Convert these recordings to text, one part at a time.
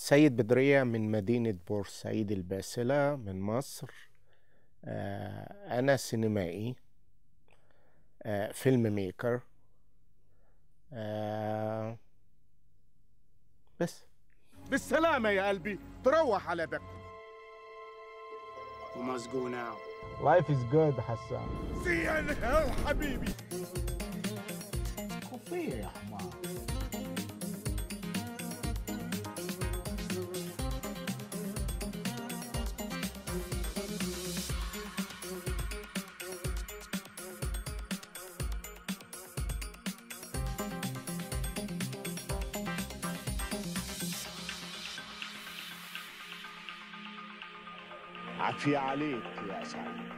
سيد بدرية من مدينة بورسعيد الباسلة من مصر آه، أنا سينمائي آه، فيلم ميكر آه، بس بالسلامة يا قلبي تروح على بك We must go now. Life is good حسان See you in hell حبيبي خفية يا حمار عافية عليك يا سعيد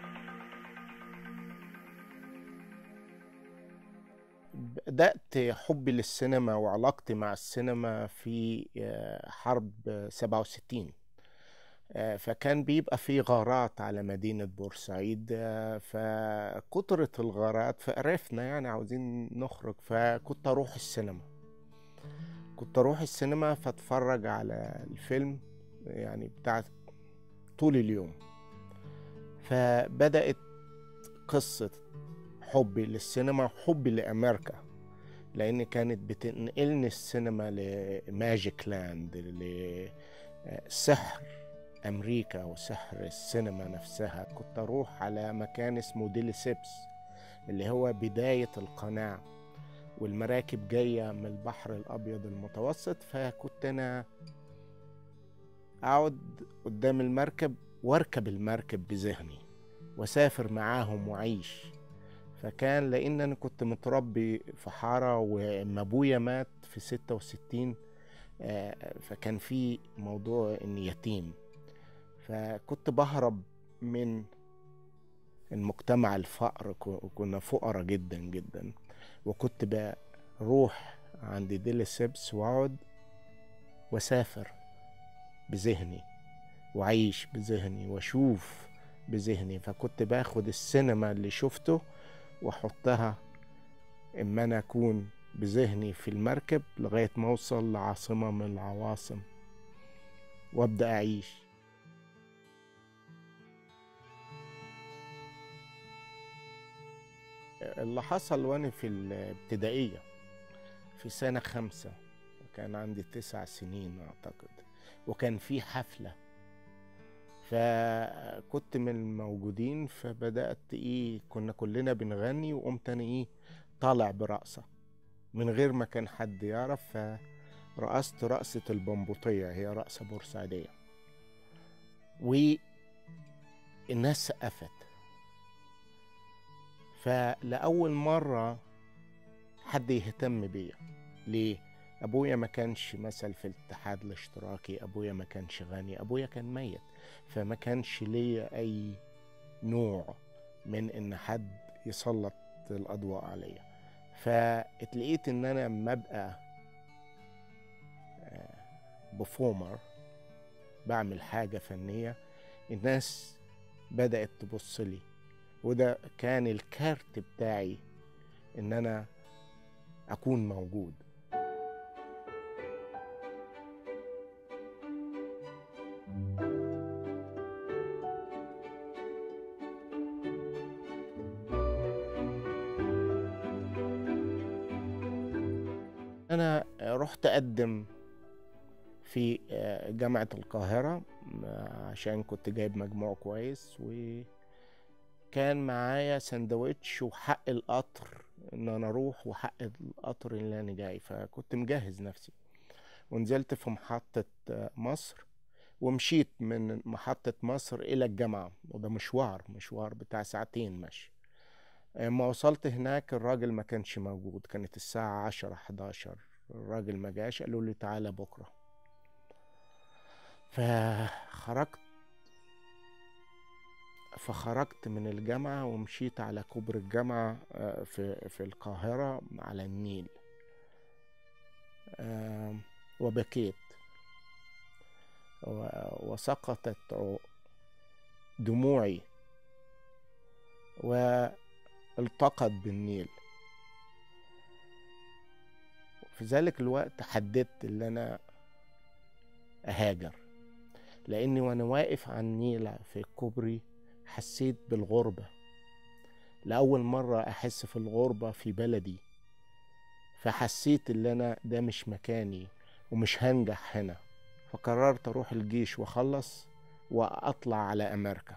بدأت حبي للسينما وعلاقتي مع السينما في آه، حرب سبعة وستين فكان بيبقى في غارات على مدينة بورسعيد آه، فكترت الغارات فعرفنا يعني عاوزين نخرج فكنت أروح السينما كنت أروح السينما فاتفرج على الفيلم يعني بتاع طول اليوم فبدأت قصة حبي للسينما وحبي لأمريكا لأن كانت بتنقلني السينما لماجيك لاند لسحر أمريكا وسحر السينما نفسها كنت أروح على مكان اسمه ديلي سيبس اللي هو بداية القناع والمراكب جاية من البحر الأبيض المتوسط فكنت أنا أقعد قدام المركب واركب المركب بذهني واسافر معاهم واعيش فكان لان انا كنت متربي في حاره واما ابويا مات في ستة وستين فكان في موضوع اني يتيم فكنت بهرب من المجتمع الفقر كنا فقراء جدا جدا وكنت بروح عند ديلي سيبس واقعد واسافر بذهني وعيش بذهني واشوف بذهني فكنت باخد السينما اللي شفته واحطها اما انا اكون بذهني في المركب لغاية ما اوصل لعاصمة من العواصم وابدأ اعيش اللي حصل وانا في الابتدائية في سنة خمسة كان عندي تسع سنين اعتقد وكان في حفلة فكنت من الموجودين فبدأت ايه كنا كلنا بنغني وقمت انا ايه طالع برقصة من غير ما كان حد يعرف فرقصت رقصة البنبوطية هي رقصة بورسعيدية والناس سقفت فلأول مرة حد يهتم بيا ليه؟ ابويا ما كانش مثل في الاتحاد الاشتراكي ابويا ما كانش غني ابويا كان ميت فما كانش ليا اي نوع من ان حد يسلط الاضواء عليا فاتلقيت ان انا لما ابقى بفومر بعمل حاجه فنيه الناس بدات تبص لي وده كان الكارت بتاعي ان انا اكون موجود أنا رحت أقدم في جامعة القاهرة عشان كنت جايب مجموع كويس وكان معايا سندوتش وحق القطر إن أنا أروح وحق القطر اللي أنا جاي فكنت مجهز نفسي ونزلت في محطة مصر ومشيت من محطة مصر إلى الجامعة وده مشوار مشوار بتاع ساعتين مشي ما وصلت هناك الراجل ما كانش موجود كانت الساعة عشرة حداشر الراجل ما جاش قالوا لي تعالى بكرة فخرجت فخرجت من الجامعة ومشيت على كوبري الجامعة في في القاهرة على النيل وبكيت وسقطت دموعي والتقت بالنيل في ذلك الوقت حددت اللي انا أهاجر لأني وأنا واقف على النيل في الكوبري حسيت بالغربة لأول مرة أحس في الغربة في بلدي فحسيت ان انا ده مش مكاني ومش هنجح هنا فقررت اروح الجيش واخلص واطلع على امريكا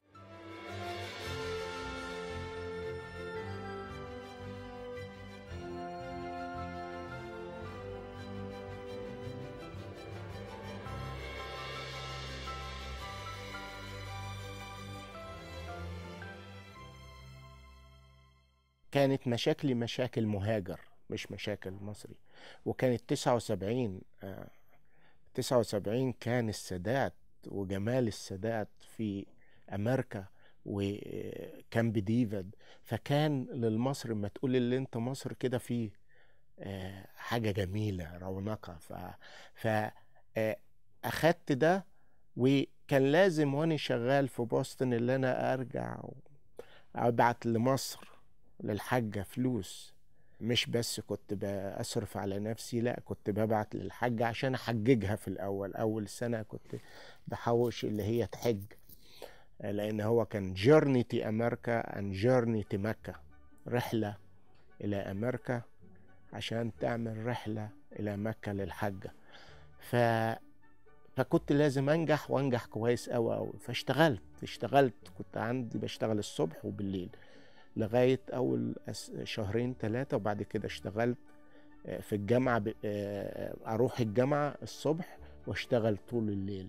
كانت مشاكلي مشاكل مهاجر مش مشاكل مصري وكانت 79 آه 79 كان السادات وجمال السادات في امريكا وكامب ديفيد فكان للمصري ما تقول اللي انت مصر كده في آه حاجه جميله رونقه ف ف آه اخدت ده وكان لازم وانا شغال في بوسطن اللي انا ارجع ابعت لمصر للحاجه فلوس مش بس كنت بصرف على نفسي لا كنت ببعت للحج عشان احججها في الاول اول سنه كنت بحوش اللي هي تحج لان هو كان جيرني تي امريكا ان جيرني تي مكه رحله الى امريكا عشان تعمل رحله الى مكه للحجه ف فكنت لازم انجح وانجح كويس قوي قوي فاشتغلت اشتغلت كنت عندي بشتغل الصبح وبالليل لغاية أول شهرين ثلاثة وبعد كده اشتغلت في الجامعة أروح الجامعة الصبح واشتغل طول الليل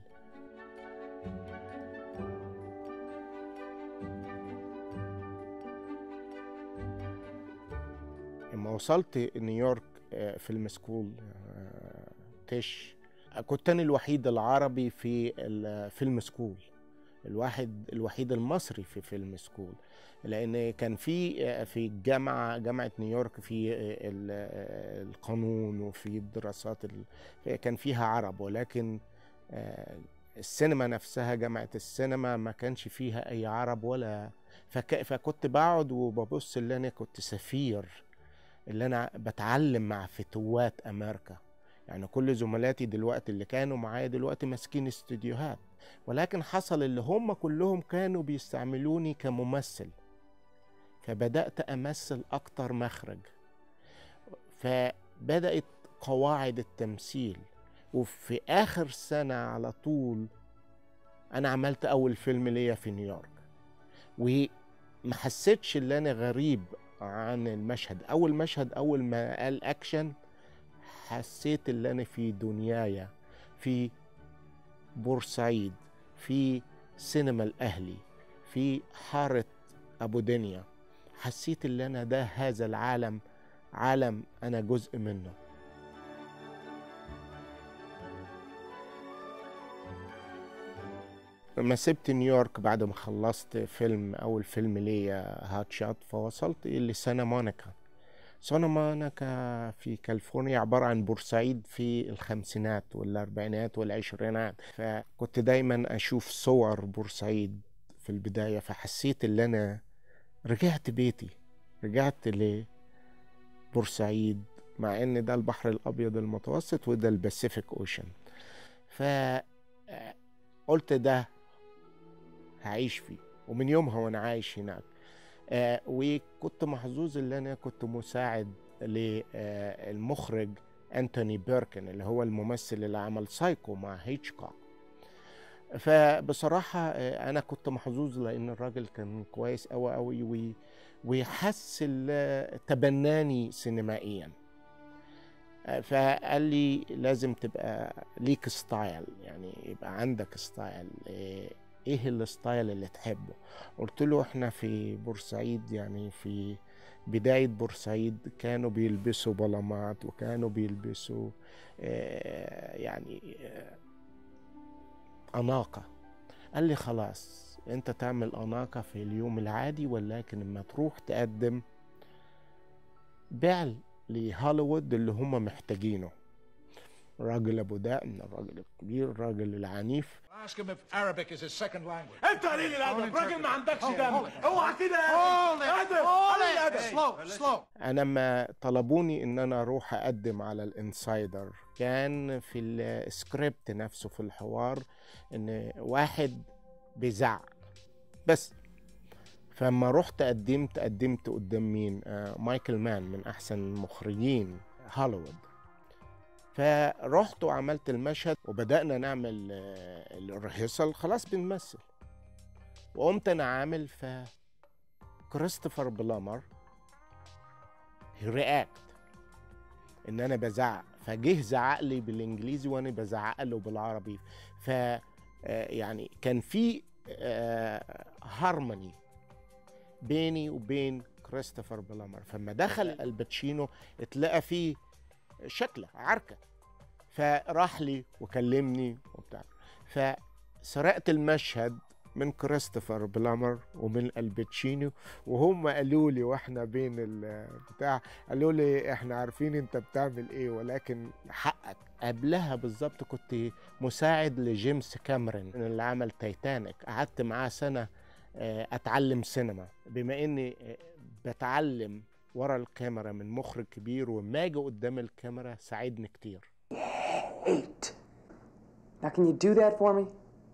لما وصلت نيويورك فيلم سكول تش كنت أنا الوحيد العربي في الفيلم سكول الواحد الوحيد المصري في فيلم سكول لان كان في في الجامعه جامعه نيويورك في القانون وفي الدراسات كان فيها عرب ولكن السينما نفسها جامعه السينما ما كانش فيها اي عرب ولا فك فكنت بقعد وببص اللي انا كنت سفير اللي انا بتعلم مع فتوات امريكا يعني كل زملاتي دلوقتي اللي كانوا معايا دلوقتي ماسكين استوديوهات ولكن حصل اللي هم كلهم كانوا بيستعملوني كممثل فبدأت أمثل أكتر مخرج فبدأت قواعد التمثيل وفي آخر سنة على طول أنا عملت أول فيلم ليا في نيويورك وما حسيتش إن أنا غريب عن المشهد أول مشهد أول ما قال أكشن حسيت إن أنا في دنيايا في بورسعيد في سينما الأهلي في حارة أبو دنيا حسيت ان انا ده هذا العالم عالم انا جزء منه لما سبت نيويورك بعد ما خلصت فيلم اول فيلم ليا هات شات فوصلت لسانا مونيكا سانا مونيكا في كاليفورنيا عبارة عن بورسعيد في الخمسينات والاربعينات والعشرينات فكنت دايما اشوف صور بورسعيد في البداية فحسيت ان انا رجعت بيتي رجعت لبورسعيد مع ان ده البحر الابيض المتوسط وده الباسيفيك اوشن فقلت ده هعيش فيه ومن يومها وانا عايش هناك آه وكنت محظوظ ان انا كنت مساعد للمخرج انتوني بيركن اللي هو الممثل اللي عمل سايكو مع هيتشكوك فبصراحة أنا كنت محظوظ لأن الراجل كان كويس أوي أوي وحس تبناني سينمائيا فقال لي لازم تبقى ليك ستايل يعني يبقى عندك ستايل ايه الستايل اللي تحبه قلت له احنا في بورسعيد يعني في بداية بورسعيد كانوا بيلبسوا بلمات وكانوا بيلبسوا يعني أناقة قال لي خلاص انت تعمل أناقة في اليوم العادي ولكن لما تروح تقدم بيع لهوليوود اللي هم محتاجينه الراجل ابو دقن الراجل الكبير الراجل العنيف Ask him if Arabic is his second language. انت قليل الادب راجل ما عندكش دم اوعى كده Hold it. ادب Hold قليل it. الادب Slow, slow. انا لما طلبوني ان انا اروح اقدم على الانسايدر كان في السكريبت نفسه في الحوار ان واحد بيزعق بس فلما رحت قدمت قدمت قدام مين آه مايكل مان من احسن مخرجين هوليوود فرحت وعملت المشهد وبدأنا نعمل آه الريهرسال خلاص بنمثل وقمت انا عامل ف كريستوفر بلامر رياكت ان انا بزعق فجه زعق لي بالانجليزي وانا بزعق له بالعربي ف آه، يعني كان في هارموني بيني وبين كريستوفر بلامر فلما دخل الباتشينو اتلقى فيه شكله عركه فراح لي وكلمني وبتاع فسرقت المشهد من كريستوفر بلامر ومن الباتشينو وهم قالوا لي واحنا بين البتاع قالوا لي احنا عارفين انت بتعمل ايه ولكن حقك قبلها بالظبط كنت مساعد لجيمس كاميرون اللي عمل تايتانيك قعدت معاه سنه آه، اتعلم سينما بما اني آه، بتعلم ورا الكاميرا من مخرج كبير وما اجي قدام الكاميرا ساعدني كتير Eight. Now, can you do that for me?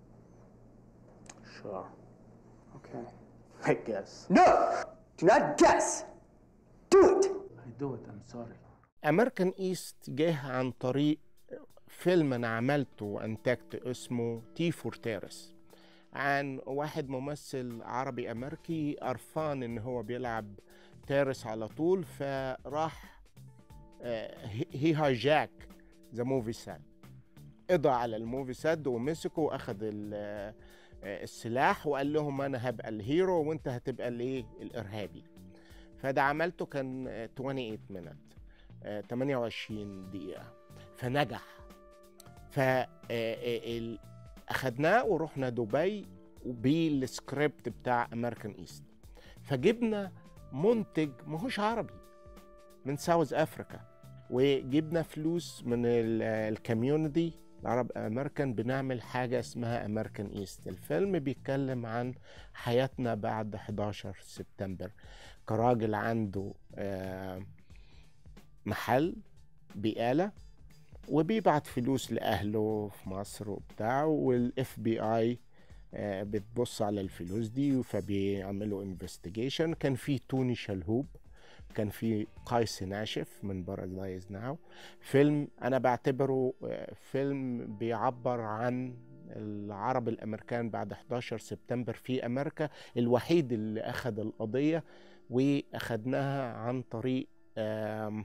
Sure. Okay. I guess. No! Do not guess! Do it! I do it. I'm sorry. امريكان ايست جه عن طريق فيلم انا عملته وانتجت اسمه تي فورتيرس عن واحد ممثل عربي امريكي قرفان ان هو بيلعب تارس على طول فراح هي هايجاك ذا موفي ساد قضى على الموفي ساد ومسكه واخد ال- آه، السلاح وقال لهم انا هبقى الهيرو وانت هتبقى الايه الارهابي فده عملته كان آه، 28 مينت 28 دقيقة فنجح ف آه، آه، ال- أخدناه ورحنا دبي بالسكريبت بتاع أمريكان إيست فجبنا منتج ماهوش عربي من ساوث أفريكا وجبنا فلوس من ال- الكوميونتي العرب امريكان بنعمل حاجه اسمها امريكان ايست الفيلم بيتكلم عن حياتنا بعد 11 سبتمبر كراجل عنده آه محل بقالة وبيبعت فلوس لأهله في مصر وبتاع والاف بي اي بتبص على الفلوس دي فبيعملوا انفستيجيشن كان في توني شلهوب كان في قيس ناشف من بارادايز ناو فيلم انا بعتبره آه، فيلم بيعبر عن العرب الامريكان بعد 11 سبتمبر في امريكا الوحيد اللي اخذ القضيه واخدناها عن طريق آم،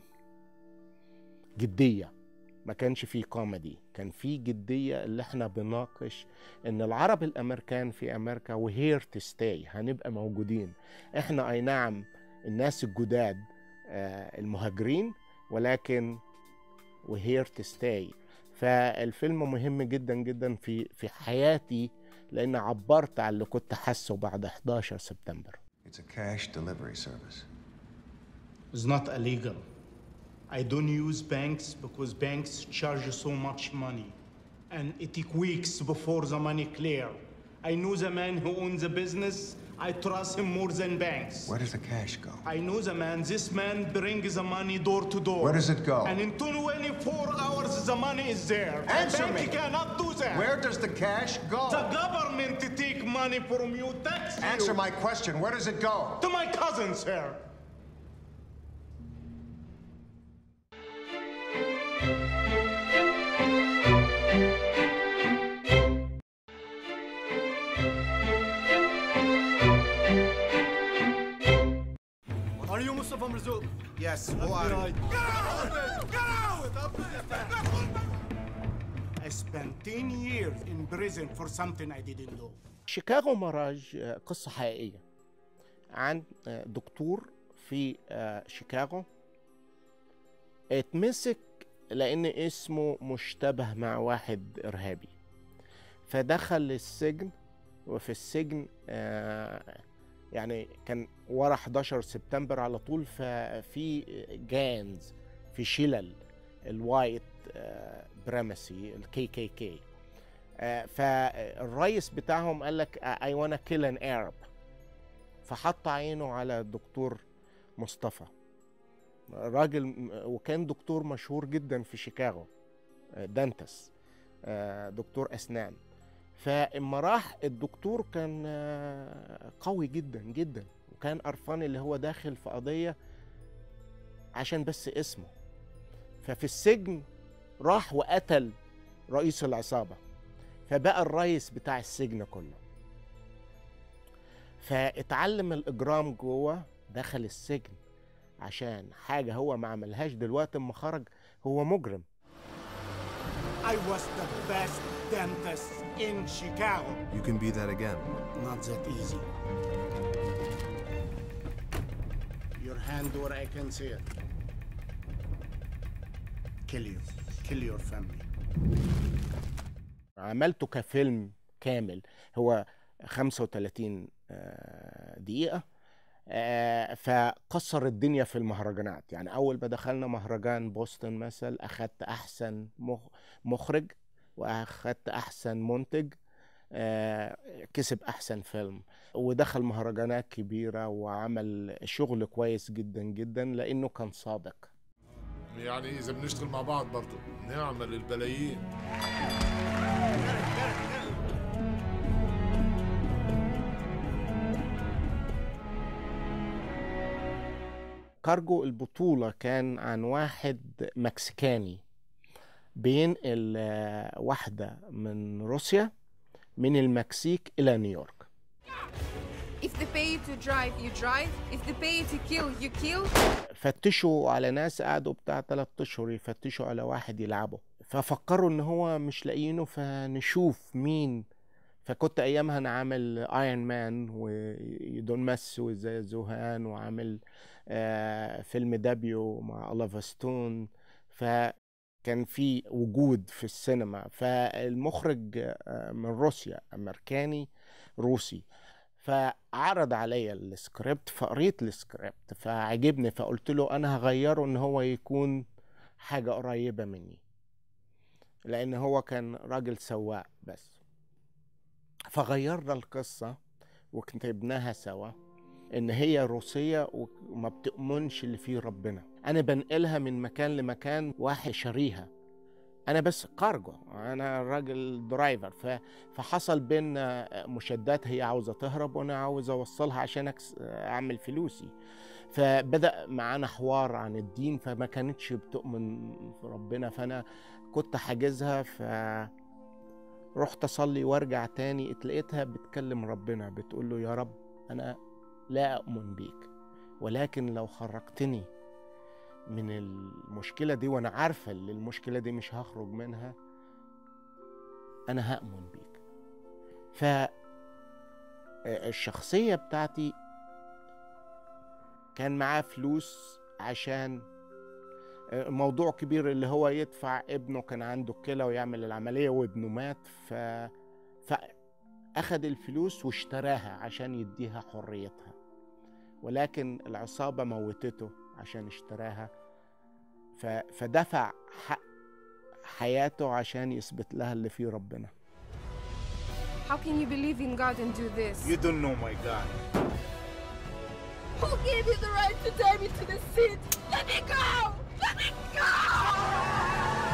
جديه ما كانش فيه كوميدي كان في جديه اللي احنا بناقش ان العرب الامريكان في امريكا وهير تو ستاي هنبقى موجودين احنا اي نعم الناس الجداد آه، المهاجرين ولكن وهير تو ستاي فالفيلم مهم جدا جدا في في حياتي لان عبرت عن اللي كنت حاسه بعد 11 سبتمبر It's a cash delivery service. is not illegal. I don't use banks because banks charge so much money. And it take weeks before the money clear. I know the man who owns the business. I trust him more than banks. Where does the cash go? I know the man. This man brings the money door to door. Where does it go? And in 24 hours, the money is there. Answer the bank me. cannot do that. Where does the cash go? The government take money from you. Tax you. Answer my question. Where does it go? To my cousin, sir. Are you Mustafa Marzouk? Yes, who are you? I spent 10 years in prison for something I didn't do. شيكاغو مراج آه، قصة حقيقية عن آه، دكتور في آه، شيكاغو اتمسك لأن اسمه مشتبه مع واحد إرهابي فدخل السجن وفي السجن آه، يعني كان ورا 11 سبتمبر على طول ففي جانز في شلل الوايت بريمسي الكي كي كي فالرئيس بتاعهم قال لك اي وانا كيل ان ارب فحط عينه على الدكتور مصطفى راجل م- وكان دكتور مشهور جدا في شيكاغو آه، دانتس آه، دكتور اسنان فاما راح الدكتور كان آه، قوي جدا جدا وكان قرفان اللي هو داخل في قضيه عشان بس اسمه ففي السجن راح وقتل رئيس العصابه فبقى الرئيس بتاع السجن كله فاتعلم الاجرام جوه دخل السجن عشان حاجه هو ما عملهاش دلوقتي اما خرج هو مجرم I was the best dentist in Chicago. You can be that again. Not that easy. Your hand where I can see it. Kill you. Kill your family. عملته كفيلم كامل هو 35 آه، دقيقة آه، فكسر الدنيا في المهرجانات يعني أول ما دخلنا مهرجان بوسطن مثلا أخدت أحسن مخ- مخرج وأخدت أحسن منتج آه، كسب أحسن فيلم ودخل مهرجانات كبيرة وعمل شغل كويس جدا جدا لأنه كان صادق يعني اذا بنشتغل مع بعض برضه نعمل البلايين كارجو البطولة كان عن واحد مكسيكاني بينقل آه، واحدة من روسيا من المكسيك إلى نيويورك If they pay you to drive, you drive. If they pay you to kill, you kill. فتشوا على ناس قعدوا بتاع تلات أشهر يفتشوا على واحد يلعبه ففكروا إن هو مش لاقيينه فنشوف مين فكنت أيامها أنا عامل ايرون مان ودون مس وزي زوهان وعامل آه فيلم دابيو مع أوليفا ستون فكان في وجود في السينما فالمخرج آه، من روسيا أمريكاني روسي فعرض عليا السكريبت فقريت السكريبت فعجبني فقلت له انا هغيره ان هو يكون حاجة قريبة مني لان هو كان راجل سواق بس فغيرنا القصة وكتبناها سوا ان هي روسية وما بتؤمنش اللي فيه ربنا انا بنقلها من مكان لمكان واحد شاريها انا بس كارجو انا راجل درايفر ف... فحصل بينا مشادات هي عاوزه تهرب وانا عاوز اوصلها عشان أكس... اعمل فلوسي فبدا معانا حوار عن الدين فما كانتش بتؤمن في ربنا فانا كنت حاجزها ف رحت اصلي وارجع تاني اتلقيتها بتكلم ربنا بتقول له يا رب انا لا اؤمن بيك ولكن لو خرجتني من المشكلة دي وأنا عارفة إن المشكلة دي مش هخرج منها أنا هأمن بيك ف الشخصية بتاعتي كان معاه فلوس عشان موضوع كبير اللي هو يدفع ابنه كان عنده كلى ويعمل العملية وابنه مات ف... فأخد الفلوس واشتراها عشان يديها حريتها ولكن العصابة موتته عشان اشتراها ف... فدفع حق حياته عشان يثبت لها اللي فيه ربنا How can you believe in God and do this? You don't know my God. Who gave you the right to tie me to the seat? Let me go! Let me go!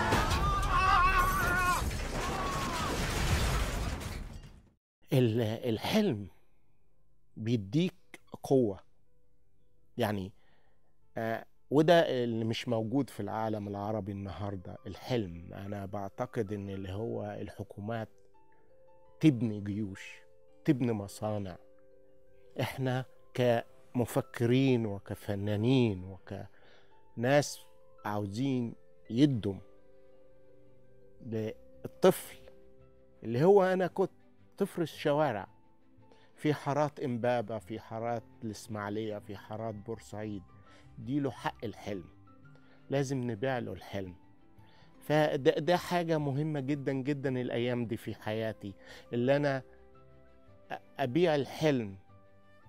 ال- الحلم بيديك قوة يعني آه وده اللي مش موجود في العالم العربي النهاردة الحلم أنا بعتقد إن اللي هو الحكومات تبني جيوش تبني مصانع إحنا كمفكرين وكفنانين وكناس عاوزين يدوا للطفل اللي هو أنا كنت طفل الشوارع في حارات إمبابة في حارات الإسماعيلية في حارات بورسعيد دي له حق الحلم لازم نبيع له الحلم فده ده حاجة مهمة جدا جدا الأيام دي في حياتي اللي أنا أ- أبيع الحلم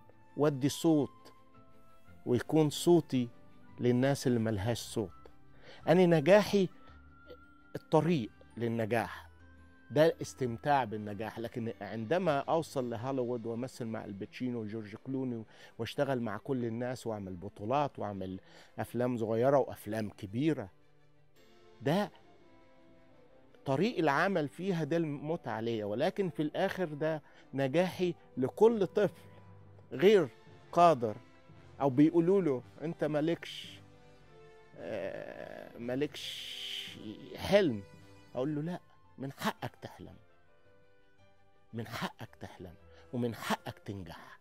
وأدي صوت ويكون صوتي للناس اللي ملهاش صوت انا نجاحي الطريق للنجاح ده استمتاع بالنجاح لكن عندما اوصل لهوليوود وامثل مع الباتشينو وجورج كلوني واشتغل مع كل الناس واعمل بطولات واعمل افلام صغيره وافلام كبيره ده طريق العمل فيها ده المتعه ليا ولكن في الاخر ده نجاحي لكل طفل غير قادر او بيقولوا له انت مالكش آه، مالكش حلم اقول له لا من حقك تحلم من حقك تحلم ومن حقك تنجح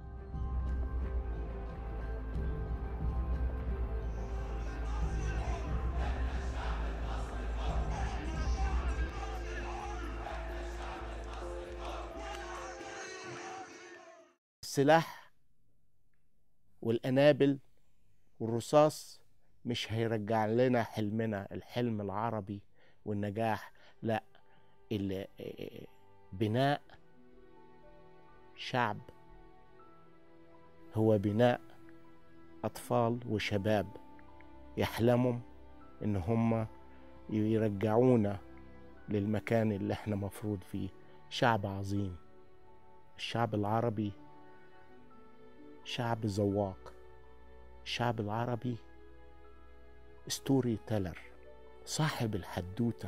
السلاح والقنابل والرصاص مش هيرجع لنا حلمنا الحلم العربي والنجاح لا ال- بناء شعب هو بناء أطفال وشباب يحلموا إن هم يرجعونا للمكان اللي احنا مفروض فيه شعب عظيم الشعب العربي شعب ذواق الشعب العربي ستوري تيلر صاحب الحدوته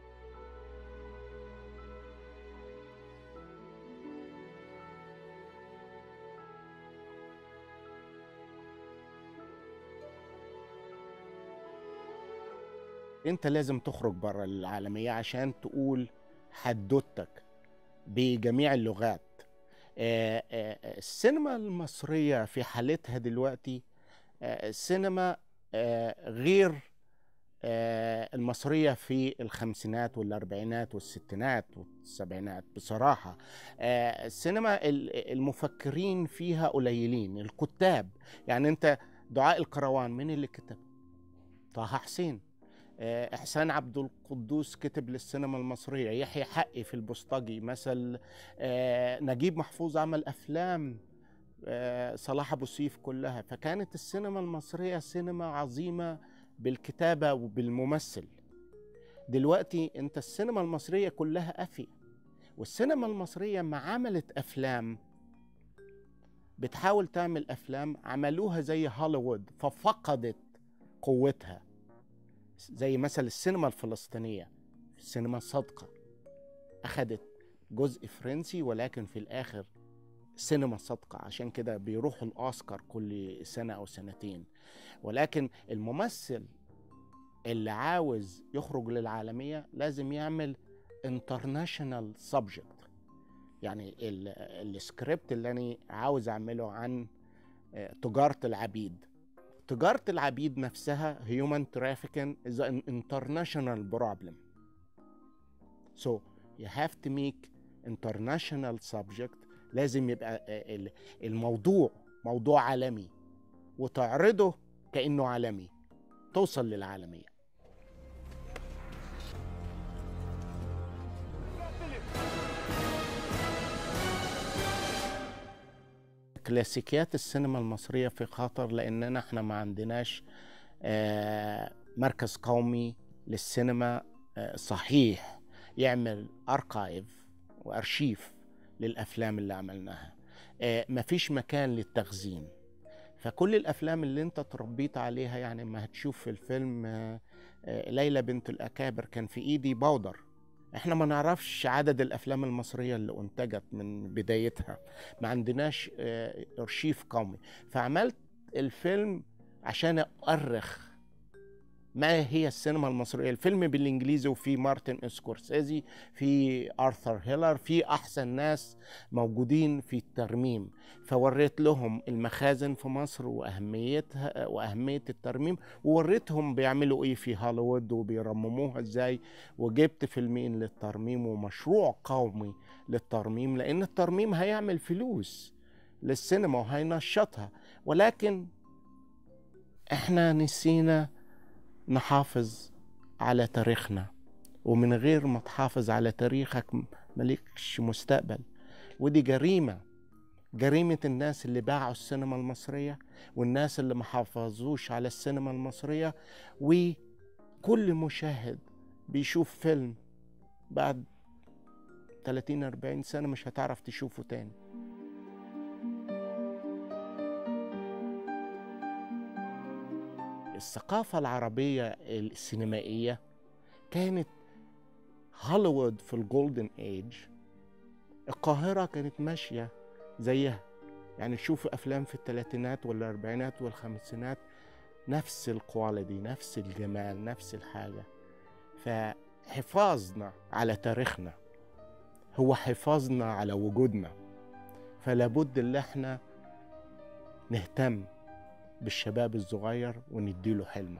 انت لازم تخرج بره العالميه عشان تقول حدوتك بجميع اللغات آه، آه، السينما المصريه في حالتها دلوقتي آه، السينما آه، غير آه، المصرية في الخمسينات والأربعينات والستينات والسبعينات بصراحة آه، السينما ال- المفكرين فيها قليلين الكتاب يعني أنت دعاء الكروان مين اللي كتب طه حسين آه، إحسان عبد القدوس كتب للسينما المصرية يحيى حقي في البوسطجي مثل آه، نجيب محفوظ عمل أفلام آه، صلاح أبو سيف كلها فكانت السينما المصرية سينما عظيمة بالكتابة وبالممثل دلوقتي انت السينما المصرية كلها قافية والسينما المصرية ما عملت أفلام بتحاول تعمل أفلام عملوها زي هوليوود ففقدت قوتها زي مثل السينما الفلسطينية السينما الصادقة أخدت جزء فرنسي ولكن في الآخر سينما صادقة عشان كده بيروحوا الأوسكار كل سنة أو سنتين ولكن الممثل اللي عاوز يخرج للعالمية لازم يعمل international subject يعني ال- السكريبت اللي أنا عاوز أعمله عن آه، تجارة العبيد تجارة العبيد نفسها human trafficking is an international problem so you have to make international subject لازم يبقى آه، ال- الموضوع موضوع عالمي وتعرضه كأنه عالمي توصل للعالمية كلاسيكيات السينما المصرية في خطر لأننا احنا ما عندناش آه، مركز قومي للسينما آه، صحيح يعمل أركايف وأرشيف للأفلام اللي عملناها آه، مفيش مكان للتخزين فكل الافلام اللي انت تربيت عليها يعني ما هتشوف في الفيلم آه، آه، ليلى بنت الاكابر كان في ايدي بودر احنا ما نعرفش عدد الافلام المصريه اللي انتجت من بدايتها ما عندناش آه، ارشيف قومي فعملت الفيلم عشان اؤرخ ما هي السينما المصريه الفيلم بالانجليزي وفي مارتن سكورسيزي في ارثر هيلر في احسن ناس موجودين في الترميم فوريت لهم المخازن في مصر واهميتها واهميه الترميم ووريتهم بيعملوا ايه في هوليوود وبيرمموها ازاي وجبت فيلمين للترميم ومشروع قومي للترميم لان الترميم هيعمل فلوس للسينما وهينشطها ولكن احنا نسينا نحافظ على تاريخنا ومن غير ما تحافظ على تاريخك ملكش مستقبل ودي جريمة جريمة الناس اللي باعوا السينما المصرية والناس اللي ما حافظوش على السينما المصرية كل مشاهد بيشوف فيلم بعد 30 40 سنة مش هتعرف تشوفه تاني الثقافة العربية السينمائية كانت هوليوود في الجولدن ايج القاهرة كانت ماشية زيها يعني تشوف أفلام في الثلاثينات والأربعينات والخمسينات نفس الكواليتي نفس الجمال نفس الحاجة فحفاظنا على تاريخنا هو حفاظنا على وجودنا فلا بد ان احنا نهتم بالشباب الصغير ونديله حلمه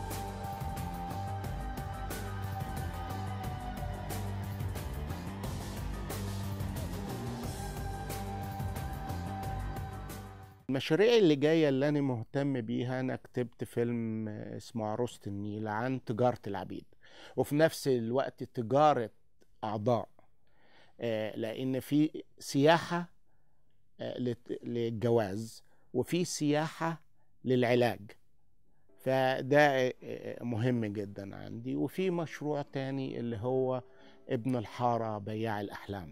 المشاريع اللي جاية اللي أنا مهتم بيها أنا كتبت فيلم اسمه عروسة النيل عن تجارة العبيد وفي نفس الوقت تجارة أعضاء آه، لأن في سياحة آه، لت- للجواز وفي سياحة للعلاج فده آه، مهم جدا عندي وفي مشروع تاني اللي هو ابن الحارة بياع الأحلام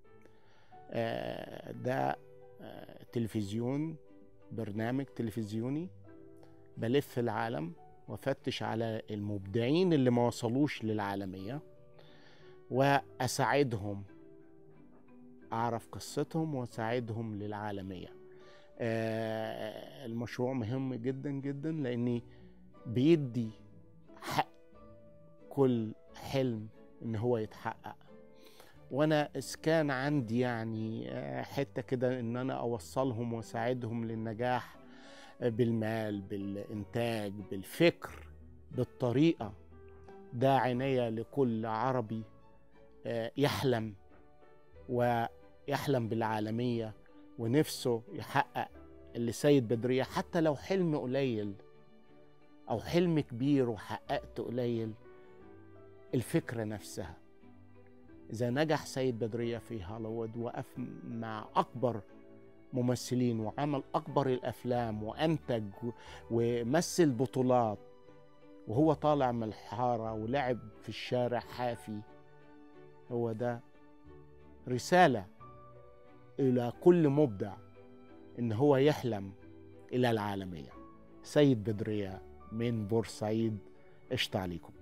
آه، ده آه، تلفزيون برنامج تلفزيوني بلف العالم وافتش على المبدعين اللي ما وصلوش للعالمية وأساعدهم أعرف قصتهم وأساعدهم للعالمية آه، المشروع مهم جدا جدا لأني بيدي حق كل حلم إن هو يتحقق وانا إذ كان عندي يعني آه، حته كده ان انا اوصلهم واساعدهم للنجاح آه، بالمال بالانتاج بالفكر بالطريقه ده عناية لكل عربي آه، يحلم ويحلم بالعالميه ونفسه يحقق اللي سيد بدريه حتى لو حلم قليل او حلم كبير وحققت قليل الفكره نفسها إذا نجح سيد بدرية في هوليوود وقف مع أكبر ممثلين وعمل أكبر الأفلام وأنتج و- ومثل بطولات وهو طالع من الحارة ولعب في الشارع حافي هو ده رسالة إلى كل مبدع إن هو يحلم إلى العالمية سيد بدرية من بورسعيد قشطة عليكم